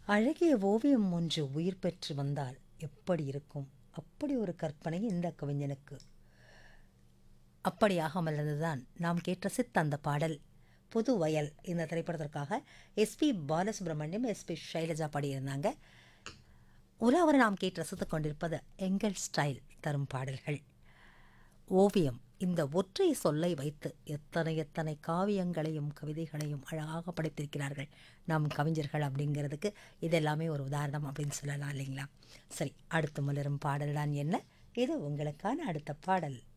அழகிய ஓவியம் ஒன்று உயிர் பெற்று வந்தால் எப்படி இருக்கும் அப்படி ஒரு கற்பனை இந்த கவிஞனுக்கு அப்படியாக மலர்ந்துதான் நாம் கேட்ட சித்த அந்த பாடல் புது வயல் இந்த திரைப்படத்திற்காக எஸ்பி பாலசுப்ரமணியம் எஸ்பி ஷைலஜா பாடியிருந்தாங்க உலாவரை நாம் கேட்டு ரசித்துக் கொண்டிருப்பது எங்கள் ஸ்டைல் தரும் பாடல்கள் ஓவியம் இந்த ஒற்றை சொல்லை வைத்து எத்தனை எத்தனை காவியங்களையும் கவிதைகளையும் அழகாக படைத்திருக்கிறார்கள் நம் கவிஞர்கள் அப்படிங்கிறதுக்கு இதெல்லாமே ஒரு உதாரணம் அப்படின்னு சொல்லலாம் இல்லைங்களா சரி அடுத்து மலரும் பாடல் தான் என்ன இது உங்களுக்கான அடுத்த பாடல்